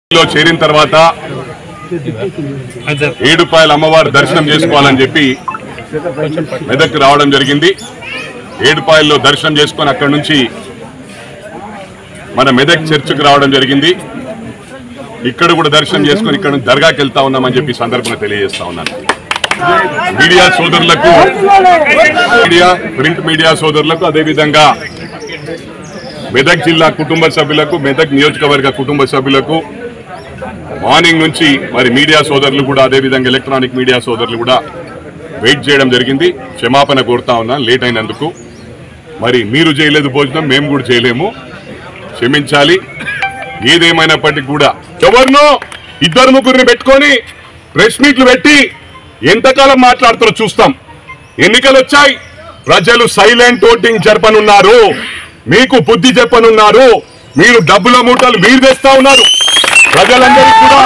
లో చేరిన తర్వాత ఏడుపాయల అమ్మవారి దర్శనం చేసుకోవాలని చెప్పి మెదక్ రావడం జరిగింది ఏడుపాయల్లో దర్శనం చేసుకొని అక్కడి నుంచి మన మెదక్ చర్చికి రావడం జరిగింది ఇక్కడ కూడా దర్శనం చేసుకొని ఇక్కడ నుంచి దర్గాకి వెళ్తా ఉన్నామని చెప్పి ఈ సందర్భంగా తెలియజేస్తా ఉన్నాను మీడియా సోదరులకు మీడియా ప్రింట్ మీడియా సోదరులకు అదేవిధంగా మెదక్ జిల్లా కుటుంబ సభ్యులకు మెదక్ నియోజకవర్గ కుటుంబ సభ్యులకు మార్నింగ్ నుంచి మరి మీడియా సోదరులు కూడా అదేవిధంగా ఎలక్ట్రానిక్ మీడియా సోదరులు కూడా వెయిట్ చేయడం జరిగింది క్షమాపణ కోరుతా ఉన్నాను లేట్ అయినందుకు మరి మీరు చేయలేదు భోజనం మేము కూడా చేయలేము క్షమించాలి ఏదేమైనప్పటికీ కూడా ఎవరినో ఇద్దరు ముగ్గురిని పెట్టుకొని ప్రెస్ మీట్లు పెట్టి ఎంతకాలం మాట్లాడుతారో చూస్తాం ఎన్నికలు వచ్చాయి ప్రజలు సైలెంట్ ఓటింగ్ జరపనున్నారు మీకు బుద్ధి చెప్పనున్నారు మీరు డబ్బుల మూటలు మీరు తెస్తా ఉన్నారు ప్రజలందరికీ కూడా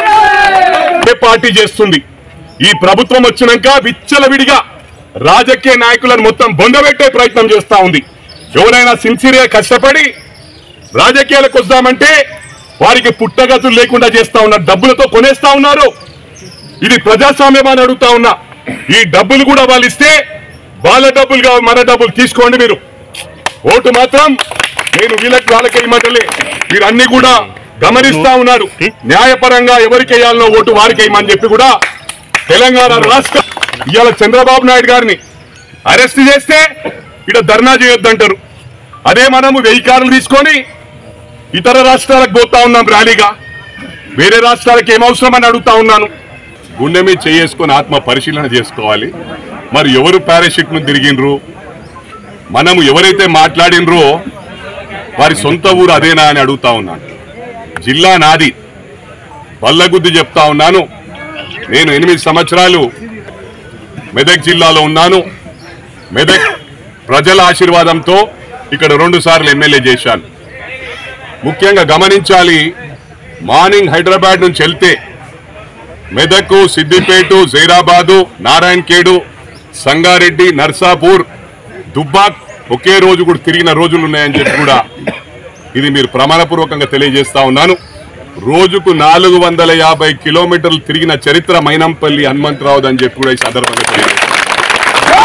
ఏ పార్టీ చేస్తుంది ఈ ప్రభుత్వం వచ్చినాక విచ్చలవిడిగా రాజకీయ నాయకులను మొత్తం బొందబెట్టే ప్రయత్నం చేస్తా ఉంది ఎవరైనా సిన్సియర్గా కష్టపడి రాజకీయాలకు వస్తామంటే వారికి పుట్టగతులు లేకుండా చేస్తా ఉన్నారు డబ్బులతో కొనేస్తా ఉన్నారు ఇది ప్రజాస్వామ్యం అని అడుగుతా ఉన్నా ఈ డబ్బులు కూడా వాళ్ళు ఇస్తే వాళ్ళ డబ్బులుగా మన డబ్బులు తీసుకోండి మీరు ఓటు మాత్రం నేను వీళ్ళకి వాళ్ళకి ఇవ్వమంటలే మీరు అన్ని కూడా గమనిస్తా ఉన్నారు న్యాయపరంగా ఎవరికి వేయాలనో ఓటు వారికి వేయమని చెప్పి కూడా తెలంగాణ రాష్ట్ర ఇవాళ చంద్రబాబు నాయుడు గారిని అరెస్ట్ చేస్తే ఇక్కడ ధర్నా చేయొద్దంటారు అదే మనము వెయ్యి కార్లు తీసుకొని ఇతర రాష్ట్రాలకు పోతా ఉన్నాం ర్యాలీగా వేరే రాష్ట్రాలకు ఏం అవసరం అని అడుగుతా ఉన్నాను గుండె మీద చేసుకొని ఆత్మ పరిశీలన చేసుకోవాలి మరి ఎవరు పారాషూట్ ను తిరిగిండ్రు మనము ఎవరైతే మాట్లాడినరో వారి సొంత ఊరు అదేనా అని అడుగుతా ఉన్నాను జిల్లా నాది బల్లగుద్ది చెప్తా ఉన్నాను నేను ఎనిమిది సంవత్సరాలు మెదక్ జిల్లాలో ఉన్నాను మెదక్ ప్రజల ఆశీర్వాదంతో ఇక్కడ రెండు సార్లు ఎమ్మెల్యే చేశాను ముఖ్యంగా గమనించాలి మార్నింగ్ హైదరాబాద్ నుంచి వెళ్తే మెదక్ సిద్దిపేట జైరాబాదు నారాయణఖేడు సంగారెడ్డి నర్సాపూర్ దుబ్బాక్ ఒకే రోజు కూడా తిరిగిన రోజులు ఉన్నాయని చెప్పి కూడా ఇది మీరు ప్రమాణపూర్వకంగా తెలియజేస్తా ఉన్నాను రోజుకు నాలుగు వందల యాభై కిలోమీటర్లు తిరిగిన చరిత్ర మైనంపల్లి హనుమంతరావు అని చెప్పి కూడా ఈ సందర్భంగా తెలియజేస్తాను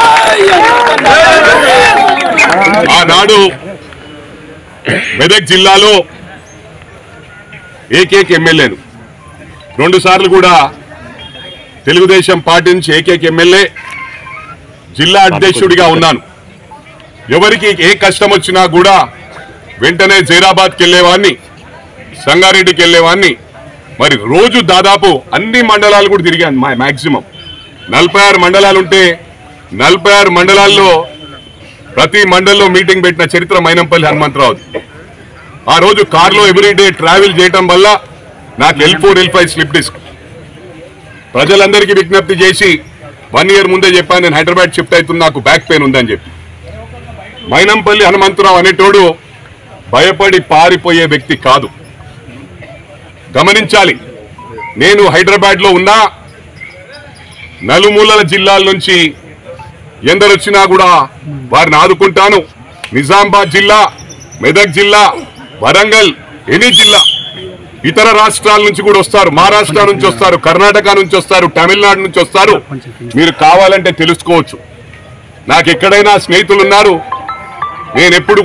ఆనాడు మెదక్ జిల్లాలో ఏకేక ఎమ్మెల్యేను రెండు సార్లు కూడా తెలుగుదేశం పార్టీ నుంచి ఏకేక ఎమ్మెల్యే జిల్లా అధ్యక్షుడిగా ఉన్నాను ఎవరికి ఏ కష్టం వచ్చినా కూడా వెంటనే జైరాబాద్కి వెళ్ళేవాడిని సంగారెడ్డికి వెళ్ళేవాడిని మరి రోజు దాదాపు అన్ని మండలాలు కూడా తిరిగాను మా మాక్సిమం నలభై ఆరు మండలాలు ఉంటే నలభై ఆరు మండలాల్లో ప్రతి మండలంలో మీటింగ్ పెట్టిన చరిత్ర మైనంపల్లి హనుమంతరావు ఆ రోజు కారులో ఎవ్రీడే ట్రావెల్ చేయటం వల్ల నాకు L four L five slip disc ప్రజలందరికీ విజ్ఞప్తి చేసి వన్ ఇయర్ ముందే చెప్పాను నేను హైదరాబాద్ షిఫ్ట్ అవుతున్నా నాకు బ్యాక్ పెయిన్ ఉందని చెప్పి మైనంపల్లి హనుమంతరావు అనేటోడు భయపడి పారిపోయే వ్యక్తి కాదు గమనించాలి నేను హైదరాబాద్ లో ఉన్నా నలుమూలల జిల్లాల నుంచి ఎందరు వచ్చినా కూడా వారిని ఆదుకుంటాను నిజామాబాద్ జిల్లా మెదక్ జిల్లా వరంగల్ ఎనీ జిల్లా ఇతర రాష్ట్రాల నుంచి కూడా వస్తారు మహారాష్ట్ర నుంచి వస్తారు కర్ణాటక నుంచి వస్తారు తమిళనాడు నుంచి వస్తారు మీరు కావాలంటే తెలుసుకోవచ్చు నాకు ఎక్కడైనా స్నేహితులు ఉన్నారు నేను ఎప్పుడు